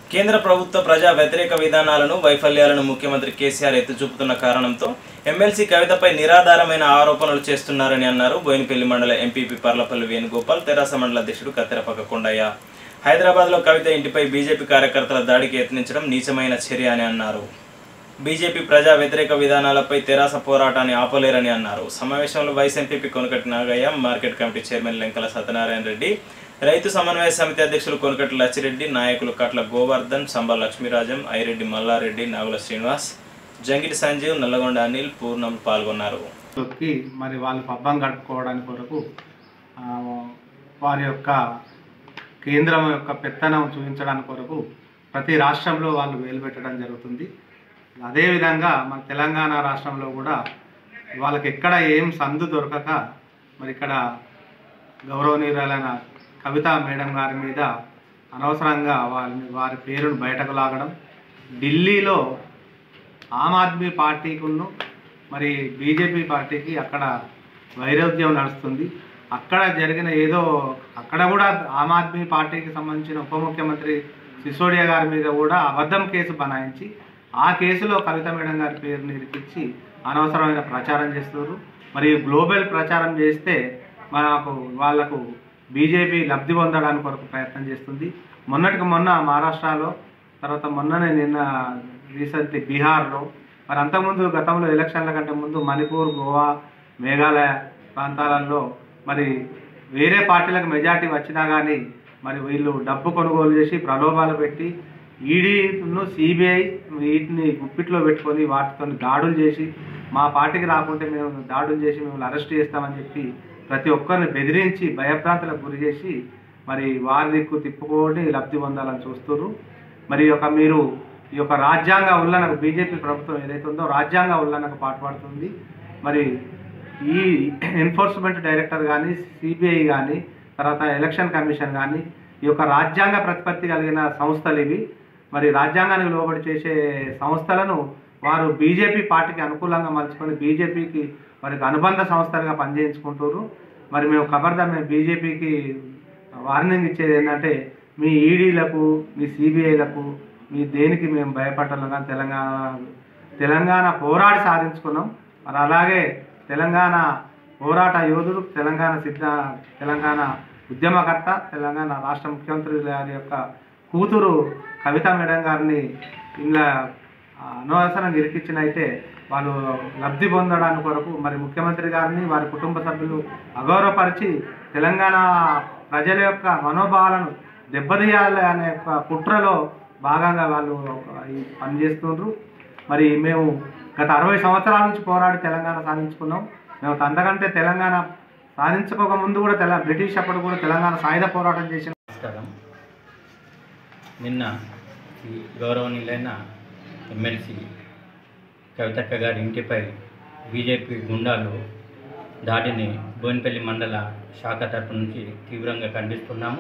కేంద్ర ప్రభుత్వ ప్రజా వ్యతిరేక విధానాలను వైఫల్యాలను ముఖ్యమంత్రి కేసీఆర్ ఎత్తి చూపుతున్న కారణంతో ఎమ్మెల్సీ కవితపై నిరాధారమైన ఆరోపణలు చేస్తున్నారని అన్నారు బోయినపల్లి మండల ఎంపీపీ పర్లపల్లి వేణుగోపాల్ తెరాస మండల అధ్యక్షుడు కత్తెరపక్క కొండయ్య హైదరాబాద్లో కవిత ఇంటిపై బీజేపీ కార్యకర్తల దాడికి యత్నించడం నీచమైన చర్య అని అన్నారు బీజేపీ ప్రజా వ్యతిరేక విధానాలపై తెరాస పోరాటాన్ని ఆపలేరని అన్నారు సమావేశంలో vice MPP Konakati Nagaiah market committee chairman Lenkala Satyanarayana Reddy రైతు సమన్వయ సమితి అధ్యక్షులు కొనకటి లచ్చిరెడ్డి నాయకులు కట్ల గోవర్ధన్ సంబ లక్ష్మీరాజం ఐరెడ్డి మల్లారెడ్డి నాగుల శ్రీనివాస్ జంగిటి సంజీవ్ నల్లగొండ అనిల్ పూర్ణం పాల్గొన్నారు తొక్కి మరి వాళ్ళు పబ్బం గడుపుకోవడానికి కొరకు ఆ, వారి యొక్క కేంద్రం యొక్క పెత్తనం చూపించడానికి కొరకు ప్రతి రాష్ట్రంలో వాళ్ళు వేలు పెట్టడం జరుగుతుంది అదేవిధంగా మన తెలంగాణ రాష్ట్రంలో కూడా వాళ్ళకి ఎక్కడ ఏం సందు దొరకక మరి ఇక్కడ గౌరవనీయురాలైన కవిత మేడం గారి మీద అనవసరంగా వారిని వారి పేరును బయటకు లాగడం ఢిల్లీలో ఆమ్ ఆద్మీ పార్టీకును మరి బీజేపీ పార్టీకి అక్కడ వైరోధ్యం నడుస్తుంది అక్కడ జరిగిన ఏదో అక్కడ కూడా ఆమ్ ఆద్మీ పార్టీకి సంబంధించిన ఉప ముఖ్యమంత్రి సిసోడియా గారి మీద కూడా అబద్ధం కేసు బనాయించి ఆ కేసులో కవిత మేడం గారి పేరు నిరిపించి అనవసరమైన ప్రచారం చేస్తున్నారు మరి గ్లోబల్ ప్రచారం చేస్తే మనకు వాళ్లకు బీజేపీ లబ్ధి పొందడానికి కొరకు ప్రయత్నం చేస్తుంది మొన్నటికి మొన్న మహారాష్ట్రలో తర్వాత మొన్ననే నిన్న రీసెంట్లీ బీహార్లో మరి అంతకుముందు గతంలో ఎలక్షన్ల కంటే ముందు మణిపూర్ గోవా మేఘాలయ ప్రాంతాలలో మరి వేరే పార్టీలకు మెజార్టీ వచ్చినా కానీ మరి వీళ్ళు డబ్బు కొనుగోలు చేసి ప్రలోభాలు పెట్టి ఈడీను సిబిఐ వీటిని గుప్పిట్లో పెట్టుకొని వాటితో దాడులు చేసి మా పార్టీకి రాకుంటే మేము దాడులు చేసి మిమ్మల్ని అరెస్ట్ చేస్తామని చెప్పి ప్రతి ఒక్కరిని బెదిరించి భయభ్రాంతులకు గురి చేసి మరి వారి దిక్కు తిప్పుకొని లబ్ధి పొందాలని చూస్తున్నారు మరి ఈ యొక్క మీరు ఈ యొక్క రాజ్యాంగ ఉల్లంఘనకు బీజేపీ ప్రభుత్వం ఏదైతే ఉందో రాజ్యాంగ ఉల్లంఘనకు పాటుపడుతుంది మరి ఈ ఎన్ఫోర్స్మెంట్ డైరెక్టర్ కానీ సిబిఐ కానీ తర్వాత ఎలక్షన్ కమిషన్ కానీ ఈ యొక్క రాజ్యాంగ ప్రతిపత్తి కలిగిన సంస్థలు ఇవి మరి రాజ్యాంగానికి లోబడి చేసే సంస్థలను వారు బీజేపీ పార్టీకి అనుకూలంగా మలుచుకొని బీజేపీకి వారికి అనుబంధ సంస్థలుగా పనిచేయించుకుంటారు మరి మేము ఖబర్దార్ మేము బీజేపీకి వార్నింగ్ ఇచ్చేది ఏంటంటే మీ ఈడీలకు మీ సిబిఐలకు మీ దేనికి మేము భయపడ్డాం కానీ తెలంగాణ తెలంగాణ పోరాడి సాధించుకున్నాం మరి అలాగే తెలంగాణ పోరాట యోధుడు తెలంగాణ సిద్ధ తెలంగాణ ఉద్యమకర్త తెలంగాణ రాష్ట్ర ముఖ్యమంత్రి గారి యొక్క కూతురు కవిత మేడం గారిని ఇలా అనవసరంగా ఇరికిచ్చినైతే వాళ్ళు లబ్ధి పొందడానికి కొరకు మరి ముఖ్యమంత్రి గారిని వారి కుటుంబ సభ్యులు అగౌరవపరిచి తెలంగాణ ప్రజల యొక్క మనోభావాలను దెబ్బతీయాలి అనే యొక్క కుట్రలో భాగంగా వాళ్ళు ఈ పని చేస్తుండ్రు మరి మేము గత అరవై సంవత్సరాల నుంచి పోరాడి తెలంగాణ సాధించుకున్నాం మేము అంతకంటే తెలంగాణ సాధించుకోక ముందు కూడా తెల బ్రిటిష్ అప్పుడు కూడా తెలంగాణ సాయుధ పోరాటం చేసిన నమస్కారం నిన్న ఈ గౌరవనీయులైన ఎమ్మెల్సీ కవితక్క గారి ఇంటిపై బీజేపీ గుండాలు దాడిని బోయినపల్లి మండల శాఖ తరపు నుంచి తీవ్రంగా ఖండిస్తున్నాము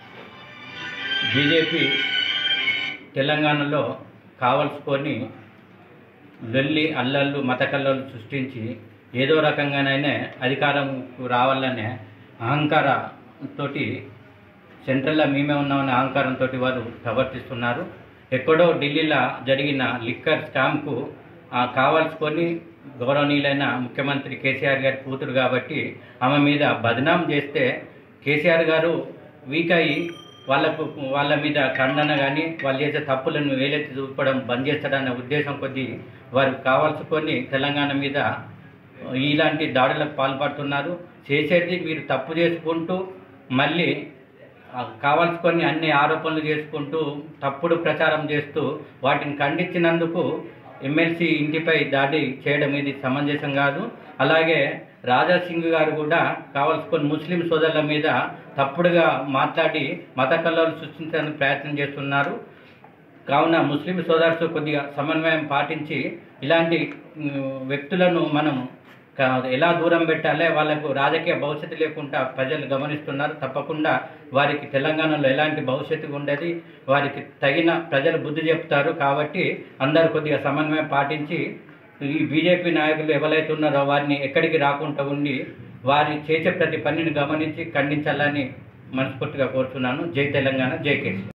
బీజేపీ తెలంగాణలో కావలసుకొని లొల్లి అల్లర్లు మత కల్లర్లు సృష్టించి ఏదో రకంగానైనా అధికారంకు రావాలనే అహంకారంతోటి సెంట్రల్లో మేమే ఉన్నామనే అహంకారంతో వారు ప్రవర్తిస్తున్నారు ఎక్కడో ఢిల్లీలో జరిగిన లిక్కర్ స్కామ్కు ఆ, కావాల్సుకొని గౌరవనీయులైన ముఖ్యమంత్రి కేసీఆర్ గారి కూతురు కాబట్టి ఆమె మీద బదనాం చేస్తే కేసీఆర్ గారు వీక్ అయ్యి వాళ్ళకు వాళ్ళ మీద ఖండన కానీ వాళ్ళు చేసే తప్పులను వేలెత్తి చూపడం బంద్ చేస్తాడన్న ఉద్దేశం కొద్దీ వారు కావాల్సుకొని తెలంగాణ మీద ఇలాంటి దాడులకు పాల్పడుతున్నారు చేసేది మీరు తప్పు చేసుకుంటూ మళ్ళీ ఆ, కావాల్సుకొని అన్ని ఆరోపణలు చేసుకుంటూ తప్పుడు ప్రచారం చేస్తూ వాటిని ఖండించినందుకు ఎమ్మెల్సీ ఇంటిపై దాడి చేయడం ఇది సమంజసం కాదు అలాగే రాజా సింగ్ గారు కూడా కావాల్సుకొని ముస్లిం సోదరుల మీద తప్పుడుగా మాట్లాడి మత కల్లోలు సృష్టించడానికి ప్రయత్నం చేస్తున్నారు కావున ముస్లిం సోదరులు కొద్దిగా సమన్వయం పాటించి ఇలాంటి ఉమ్, వ్యక్తులను మనం క- ఎలా దూరం పెట్టాలి వాళ్ళకు రాజకీయ భవిష్యత్తు లేకుండా ప్రజలు గమనిస్తున్నారు తప్పకుండా వారికి తెలంగాణలో ఎలాంటి భవిష్యత్తు ఉండేది వారికి తగిన ప్రజలు బుద్ధి చెప్తారు కాబట్టి అందరూ కొద్దిగా సమన్వయం పాటించి ఈ బీజేపీ నాయకులు ఎవరైతే ఉన్నారో వారిని ఎక్కడికి రాకుండా ఉండి వారి చేసే ప్రతి పనిని గమనించి ఖండించాలని మనస్ఫూర్తిగా కోరుతున్నాను జై తెలంగాణ జై కేసీ